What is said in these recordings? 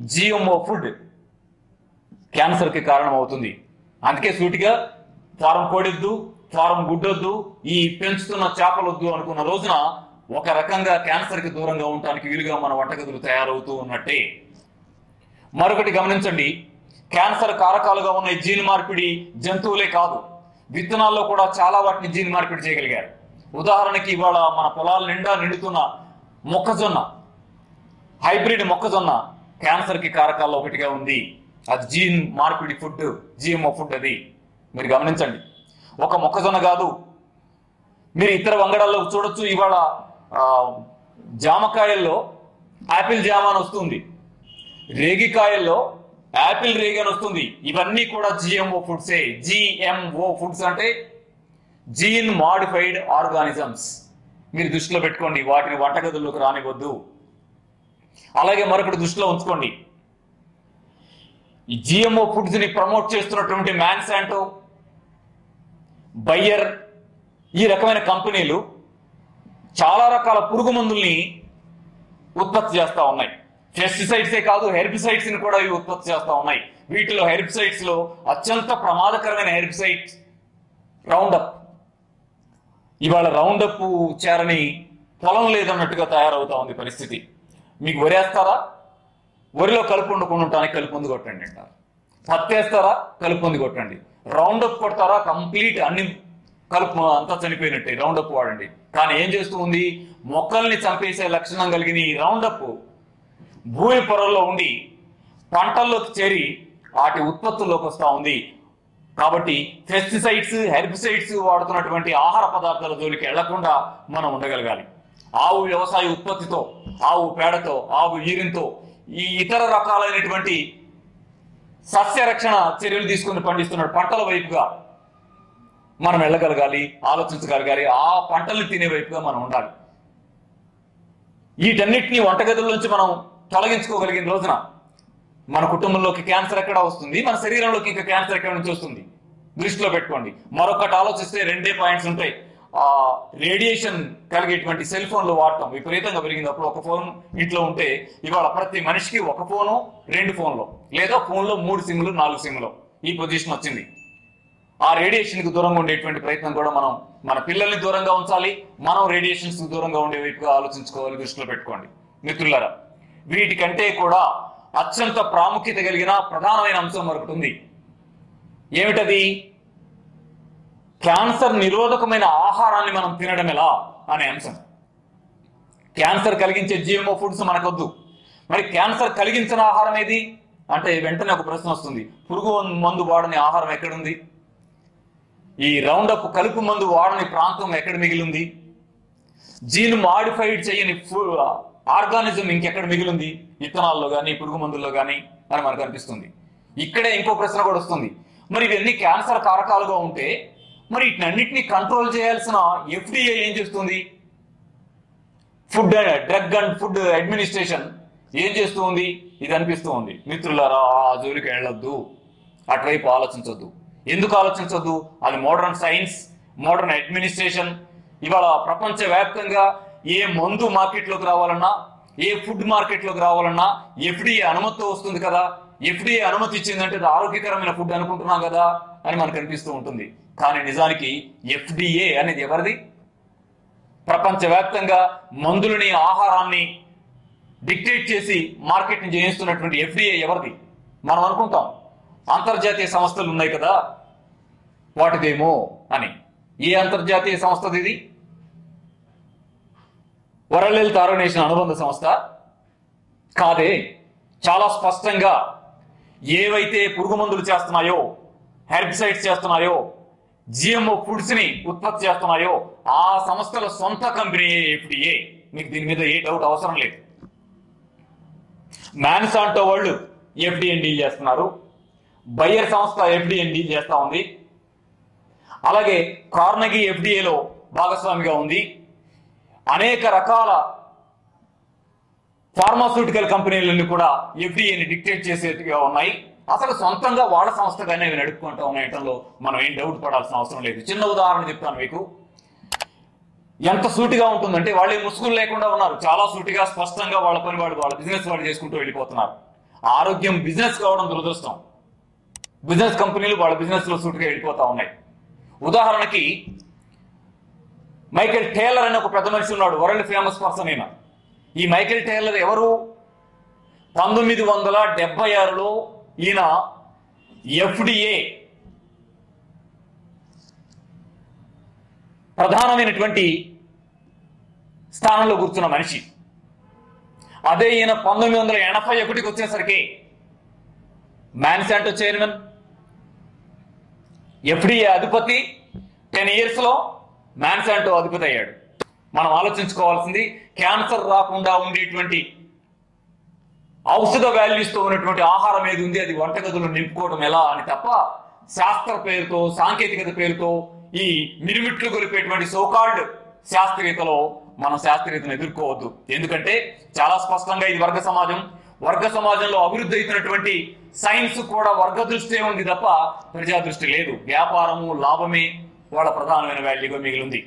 GMO food క్యాన్సర్కి కారణం అవుతుంది అందుకే సూటిగా ఫారం కోడొద్దు ఫారం గుడ్డొద్దు ఈ పెంచుతున్న చేపలొద్దు అనుకున్న రోజున ఒక రకంగా క్యాన్సర్కి దూరంగా ఉండటానికి వీలుగా మన వంటగదులు తయారవుతూ ఉన్నట్టే మరొకటి గమనించండి క్యాన్సర్ కారకాలుగా ఉన్న ఈ జీన్ మార్పిడి జంతువులే కాదు విత్తనాల్లో కూడా చాలా వాటిని జీన్ మార్పిడి చేయగలిగారు ఉదాహరణకి ఇవాళ మన పొలాల నిండా నిండుతున్న మొక్కజొన్న హైబ్రిడ్ మొక్కజొన్న క్యాన్సర్ కి కారకాల్లో ఒకటిగా ఉంది అది జీన్ మార్పిడి ఫుడ్ జిఎంఓ ఫుడ్ అది మీరు గమనించండి ఒక మొక్కజొన్న కాదు మీరు ఇతర వంగడాల్లో చూడొచ్చు ఇవాళ ఆ, జామకాయల్లో యాపిల్ జామ అని వస్తుంది రేగికాయల్లో యాపిల్ రేగి అని వస్తుంది ఇవన్నీ కూడా జిఎంఓ ఫుడ్సే జిఎంఓ ఫుడ్స్ అంటే జీన్ మాడిఫైడ్ ఆర్గానిజమ్స్ మీరు దృష్టిలో పెట్టుకోండి వాటిని వంటగదుల్లోకి రానివ్వద్దు అలాగే మరొకటి దృష్టిలో ఉంచుకోండి ఈ జిఎంఓ ఫుడ్స్ ని ప్రమోట్ చేస్తున్నటువంటి మ్యాన్సాంటో బయ్యర్ ఈ రకమైన కంపెనీలు చాలా రకాల పురుగు మందుల్ని ఉత్పత్తి చేస్తా ఉన్నాయి పెస్టిసైడ్సే కాదు హెర్బిసైడ్స్ ని కూడా ఇవి ఉత్పత్తి చేస్తా ఉన్నాయి వీటిలో హెర్బిసైడ్స్ లో అత్యంత ప్రమాదకరమైన హెర్బిసైడ్ రౌండప్ ఇవాళ రౌండప్ చేరని పొలం లేదన్నట్టుగా తయారవుతా ఉంది పరిస్థితి మీకు వరేస్తారా వరిలో కలుపు ఉండకుండా ఉండటానికి కలుపు మందు కొట్టండి అంటారు పత్తి వేస్తారా కలుపు మందు కొట్టండి రౌండప్ కొడతారా కంప్లీట్ అన్ని కలుపు అంతా చనిపోయినట్టే రౌండప్ వాడండి కానీ ఏం చేస్తూ ఉంది మొక్కల్ని చంపేసే లక్షణం కలిగిన ఈ రౌండప్ భూమి పొరల్లో ఉండి పంటల్లోకి చేరి వాటి ఉత్పత్తుల్లోకి వస్తూ ఉంది కాబట్టి పెస్టిసైడ్స్ హెర్బిసైడ్స్ వాడుతున్నటువంటి ఆహార పదార్థాల జోలికి వెళ్లకుండా మనం ఉండగలగాలి ఆవు వ్యవసాయ ఉత్పత్తితో ఆవు పేడతో ఆవు ఈరితో ఈ ఇతర రకాలైనటువంటి సస్య రక్షణ చర్యలు తీసుకుని పండిస్తున్న పంటల వైపుగా మనం వెళ్ళగలగాలి ఆలోచించగలగాలి ఆ పంటల్ని తినే వైపుగా మనం ఉండాలి వీటన్నిటిని వంటగదుల నుంచి మనం తొలగించుకోగలిగిన రోజున మన కుటుంబంలోకి క్యాన్సర్ ఎక్కడ వస్తుంది మన శరీరంలోకి ఇంకా క్యాన్సర్ ఎక్కడ నుంచి వస్తుంది దృష్టిలో పెట్టుకోండి మరొకటి ఆలోచిస్తే రెండే పాయింట్స్ ఉంటాయి ఆ రేడియేషన్ కలిగేటువంటి సెల్ ఫోన్లు వాడటం విపరీతంగా పెరిగినప్పుడు ఒక ఫోన్ ఇంట్లో ఉంటే ఇవాళ ప్రతి మనిషికి ఒక ఫోను రెండు ఫోన్లు లేదా ఫోన్లో మూడు సిమ్లు నాలుగు సిమ్లు ఈ పొజిషన్ వచ్చింది ఆ రేడియేషన్ కు దూరంగా ఉండేటువంటి ప్రయత్నం కూడా మనం మన పిల్లల్ని దూరంగా ఉంచాలి మనం రేడియేషన్స్ కు దూరంగా ఉండే వైపుగా ఆలోచించుకోవాలి దృష్టిలో పెట్టుకోండి మిత్రులారా వీటికంటే కూడా అత్యంత ప్రాముఖ్యత కలిగిన ప్రధానమైన అంశం మరొకటి ఉంది ఏమిటది క్యాన్సర్ నిరోధకమైన ఆహారాన్ని మనం తినడం ఎలా అనే అంశం క్యాన్సర్ కలిగించే జిఎంఓ ఫుడ్స్ మనకొద్దు మరి క్యాన్సర్ కలిగించిన ఆహారం ఏది అంటే వెంటనే ఒక ప్రశ్న వస్తుంది పురుగు మందు వాడని ఆహారం ఎక్కడుంది ఈ రౌండప్ కలుపు మందు వాడని ప్రాంతం ఎక్కడ మిగిలింది జీన్ మాడిఫైడ్ చేయని ఆర్గానిజం ఇంకెక్కడ మిగిలింది విత్తనాల్లో కానీ పురుగు మందుల్లో కానీ అని మనకు అనిపిస్తుంది ఇక్కడే ఇంకో ప్రశ్న కూడా వస్తుంది మరి ఇవన్నీ క్యాన్సర్ కారకాలుగా ఉంటే మరి వీటినన్నిటిని కంట్రోల్ చేయాల్సిన ఎఫ్డిఏ ఏం చేస్తుంది food drug and food administration ఏం చేస్తూ ఉంది ఇది అనిపిస్తూ ఉంది మిత్రులారా ఆ జోలికి వెళ్ళొద్దు అటువైపు ఆలోచించొద్దు ఎందుకు ఆలోచించొద్దు అది మోడర్న్ సైన్స్ మోడర్న్ అడ్మినిస్ట్రేషన్ ఇవాళ ప్రపంచ వ్యాప్తంగా ఏ మందు మార్కెట్లోకి రావాలన్నా ఏ ఫుడ్ మార్కెట్లోకి రావాలన్నా ఎఫ్డిఏ అనుమతితో వస్తుంది కదా ఎఫ్డిఏ అనుమతి ఇచ్చిందంటే అది ఆరోగ్యకరమైన ఫుడ్ అనుకుంటున్నాం కదా అని మనకు అనిపిస్తూ ఉంటుంది కానీ నిజానికి ఎఫ్డిఏ అనేది ఎవరిది ప్రపంచవ్యాప్తంగా మందులని ఆహారాన్ని డిక్టేట్ చేసి మార్కెట్ని చేయిస్తున్నటువంటి ఎఫ్డిఏ ఎవరిది మనం అనుకుంటాం అంతర్జాతీయ సంస్థలు ఉన్నాయి కదా వాటిదేమో అని ఏ అంతర్జాతీయ సంస్థది ఇది వరల్డ్ హెల్త్ ఆర్గనైజేషన్ అనుబంధ సంస్థ కాదే చాలా స్పష్టంగా ఏవైతే పురుగు మందులు చేస్తున్నాయో హెర్బిసైడ్స్ చేస్తున్నాయో జిఎంఓ ఫుడ్స్ ని ఉత్పత్తి చేస్తున్నాయో ఆ సంస్థల సొంత కంపెనీ ఎఫ్డిఏ మీకు దీని మీద ఏ డౌట్ అవసరం లేదు మ్యాన్సాంటో వాళ్ళు ఎఫ్డిఎన్ డీల్ చేస్తున్నారు బయ్యర్ సంస్థ ఎఫ్డిఎన్ డీల్ చేస్తా ఉంది అలాగే కార్నగీ ఎఫ్డిఏలో భాగస్వామిగా ఉంది అనేక రకాల ఫార్మాస్యూటికల్ కంపెనీలన్నీ కూడా ఎఫ్డిఏని డిక్టేట్ చేసేట్టుగా ఉన్నాయి అసలు సొంతంగా వాళ్ళ సంస్థగానే అవి నడుపుకుంటూ ఉండటంలో మనం ఏం డౌట్ పడాల్సిన అవసరం లేదు చిన్న ఉదాహరణ చెప్తాను మీకు ఎంత సూటిగా ఉంటుందంటే వాళ్ళు ముసుగులు లేకుండా ఉన్నారు చాలా సూటిగా స్పష్టంగా వాళ్ళ పని వాడు వాళ్ళ బిజినెస్ వాడు చేసుకుంటూ వెళ్ళిపోతున్నారు ఆరోగ్యం బిజినెస్ కావడం దురదృష్టం బిజినెస్ కంపెనీలు వాళ్ళ బిజినెస్ లో సూటుగా వెళ్ళిపోతా ఉన్నాయి ఉదాహరణకి మైకేల్ టేలర్ అనే ఒక పెద్ద మనిషి ఉన్నాడు వరల్డ్ ఫేమస్ పర్సన్ అయిన ఈ మైకేల్ టేలర్ ఎవరు పంతొమ్మిది వందల డెబ్బై ఆరులో ఈయన ఎఫ్డిఏ ప్రధానమైనటువంటి స్థానంలో కూర్చున్న మనిషి అదే ఈయన పంతొమ్మిది వందల ఎనభై ఒకటికి వచ్చేసరికి మ్యాన్సాంటో చైర్మన్ ఎఫ్డిఏ అధిపతి టెన్ ఇయర్స్ లో మ్యాన్సాంటో అధిపతి అయ్యాడు మనం ఆలోచించుకోవాల్సింది క్యాన్సర్ రాకుండా ఉండేటువంటి ఔషధ వాల్యూస్ తో ఉన్నటువంటి ఆహారం ఏది ఉంది అది వంటగదులు నింపుకోవడం ఎలా అని తప్ప శాస్త్ర పేరుతో సాంకేతికత పేరుతో ఈ మిరుమిట్లు గొలిపేటువంటి సోకాల్డ్ శాస్త్రీయతలో మనం శాస్త్రీయతను ఎదుర్కోవద్దు ఎందుకంటే చాలా స్పష్టంగా ఇది వర్గ సమాజం వర్గ సమాజంలో అభివృద్ధి అవుతున్నటువంటి సైన్స్ కూడా వర్గ దృష్టి ఉంది తప్ప ప్రజా దృష్టి లేదు వ్యాపారము లాభమే వాళ్ళ ప్రధానమైన వాల్యూగా మిగిలింది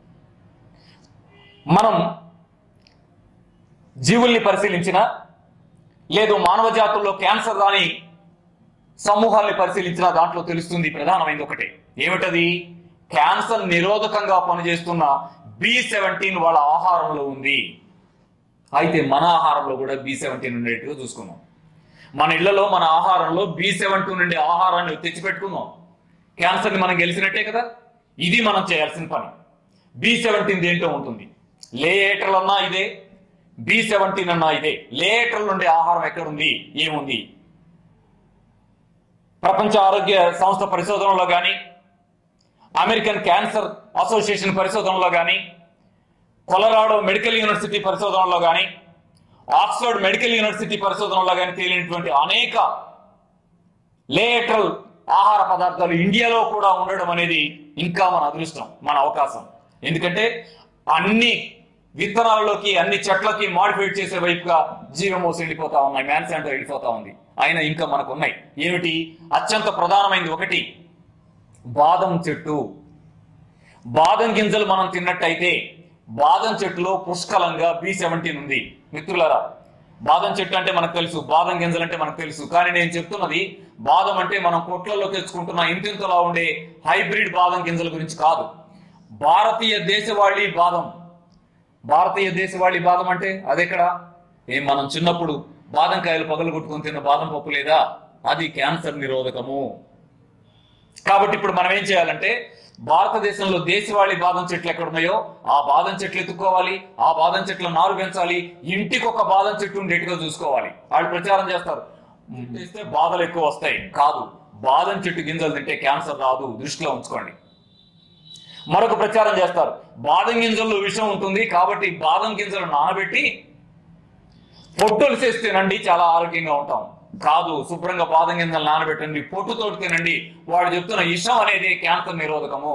మనం జీవుల్ని పరిశీలించిన లేదు మానవ జాతుల్లో క్యాన్సర్ రాని సమూహాల్ని పరిశీలించిన దాంట్లో తెలుస్తుంది ప్రధానమైనది ఒకటే ఏమిటది క్యాన్సర్ నిరోధకంగా పనిచేస్తున్న బి సెవెంటీన్ వాళ్ళ ఆహారంలో ఉంది అయితే మన ఆహారంలో కూడా బి సెవెంటీన్ ఉండేట్టుగా చూసుకున్నాం మన ఇళ్లలో మన ఆహారంలో బి సెవెంటీన్ నుండి ఆహారాన్ని తెచ్చిపెట్టుకుందాం క్యాన్సర్ని మనం గెలిచినట్టే కదా ఇది మనం చేయాల్సిన పని బి సెవెంటీన్ దేంట్లో ఉంటుంది లేయేటర్లు అన్నా ఇదే బి సెవెంటీన్ అన్నా ఇదే లేయేటర్ల నుండి ఆహారం ఎక్కడుంది ఏముంది ప్రపంచ ఆరోగ్య సంస్థ పరిశోధనలో కానీ అమెరికన్ క్యాన్సర్ అసోసియేషన్ పరిశోధనలో కానీ కొలరాడో మెడికల్ యూనివర్సిటీ పరిశోధనలో కానీ ఆక్స్ఫర్డ్ మెడికల్ యూనివర్సిటీ పరిశోధనలో కానీ తేలినటువంటి అనేక లేటరల్ ఆహార పదార్థాలు ఇండియాలో కూడా ఉండడం అనేది ఇంకా మన అదృష్టం మన అవకాశం ఎందుకంటే అన్ని విత్తనాలలోకి అన్ని చెట్లకి మాడిఫైడ్ చేసే వైపుగా జీవమోస్ వెళ్ళిపోతా ఉన్నాయి మ్యాన్సాంటో వెళ్ళిపోతా ఉంది అయినా ఇంకా మనకు ఉన్నాయి ఏమిటి అత్యంత ప్రధానమైనది ఒకటి బాదం చెట్టు బాదం గింజలు మనం తిన్నట్టయితే బాదం చెట్టులో పుష్కలంగా బి సెవెంటీన్ ఉంది మిత్రులారా బాదం చెట్టు అంటే మనకు తెలుసు బాదం గింజలు అంటే మనకు తెలుసు కానీ నేను చెప్తున్నది బాదం అంటే మనం కొట్లలో తెచ్చుకుంటున్న ఇంతింతలా ఉండే హైబ్రిడ్ బాదం గింజల గురించి కాదు భారతీయ దేశవాళీ బాదం భారతీయ దేశవాళీ బాదం అంటే అదెక్కడ ఏం మనం చిన్నప్పుడు బాదం కాయలు పగలు కొట్టుకొని తిన్న బాదం పప్పు లేదా అది క్యాన్సర్ నిరోధకము కాబట్టి ఇప్పుడు మనం ఏం చేయాలంటే భారతదేశంలో దేశవాళీ బాదం చెట్లు ఎక్కడ ఉన్నాయో ఆ బాదం చెట్లు ఎత్తుకోవాలి ఆ బాదం చెట్ల నారు పెంచాలి ఇంటికి ఒక బాదం చెట్టు ఉండేట్టుగా చూసుకోవాలి వాళ్ళు ప్రచారం చేస్తారు చేస్తే బాధలు ఎక్కువ వస్తాయి కాదు బాదం చెట్టు గింజలు తింటే క్యాన్సర్ రాదు దృష్టిలో ఉంచుకోండి మరొక ప్రచారం చేస్తారు బాదం గింజల్లో విషం ఉంటుంది కాబట్టి బాదం గింజలు నానబెట్టి పొట్టులు చేసి తినండి చాలా ఆరోగ్యంగా ఉంటాం కాదు శుభ్రంగా బాదం గింజలు నానబెట్టండి పొట్టుతోటి తినండి వాడు చెప్తున్న ఇషం అనేది క్యాన్సర్ నిరోధకము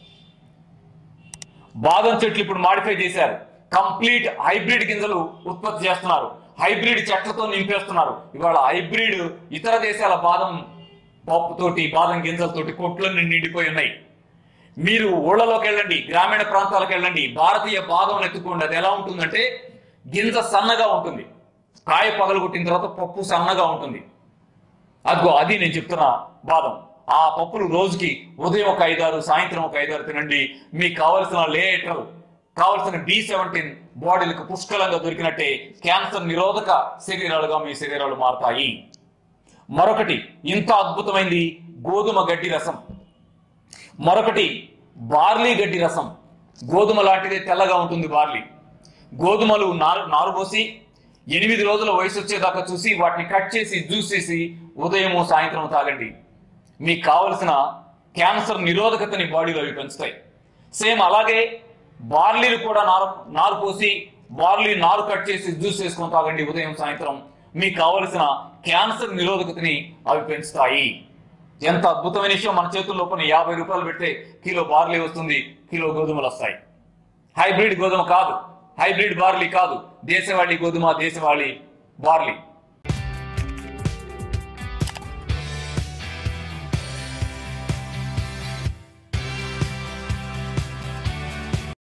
బాదం చెట్లు ఇప్పుడు మాడిఫై చేశారు కంప్లీట్ హైబ్రిడ్ గింజలు ఉత్పత్తి చేస్తున్నారు హైబ్రిడ్ చెట్లతో నింపేస్తున్నారు ఇవాళ హైబ్రిడ్ ఇతర దేశాల బాదం పప్పుతోటి బాదం గింజలతోటి కొట్లన్నీ నిండిపోయి ఉన్నాయి మీరు ఊళ్ళలోకి వెళ్ళండి గ్రామీణ ప్రాంతాలకు వెళ్ళండి భారతీయ బాదం ఎత్తుకోండి అది ఎలా ఉంటుందంటే గింజ సన్నగా ఉంటుంది కాయ పగలగొట్టిన తర్వాత పప్పు సన్నగా ఉంటుంది అదిగో అది నేను చెప్తున్న బాదం ఆ పప్పులు రోజుకి ఉదయం ఒక ఐదారు సాయంత్రం ఒక ఐదారు తినండి మీకు కావలసిన లేటర్ కావలసిన బి సెవెంటీన్ బాడీలకు పుష్కలంగా దొరికినట్టే క్యాన్సర్ నిరోధక శరీరాలుగా మీ శరీరాలు మారతాయి మరొకటి ఇంత అద్భుతమైంది గోధుమ గడ్డి రసం మరొకటి బార్లీ గడ్డి రసం గోధుమ లాంటిదే తెల్లగా ఉంటుంది బార్లీ గోధుమలు నారు నారు పోసి ఎనిమిది రోజుల వయసు వచ్చేదాకా చూసి వాటిని కట్ చేసి జ్యూస్ చేసి ఉదయము సాయంత్రం తాగండి మీకు కావలసిన క్యాన్సర్ నిరోధకతని బాడీలో అవి పెంచుతాయి సేమ్ అలాగే బార్లీలు కూడా నారు నారు పోసి బార్లీ నారు కట్ చేసి జ్యూస్ చేసుకొని తాగండి ఉదయం సాయంత్రం మీకు కావలసిన క్యాన్సర్ నిరోధకతని అవి పెంచుతాయి ఎంత అద్భుతమైన విషయం మన చేతుల్లో కొన్ని యాభై రూపాయలు పెడితే కిలో బార్లీ వస్తుంది కిలో గోధుమలు వస్తాయి హైబ్రిడ్ గోధుమ కాదు హైబ్రిడ్ బార్లీ కాదు దేశవాళీ గోధుమ దేశవాళీ బార్లీ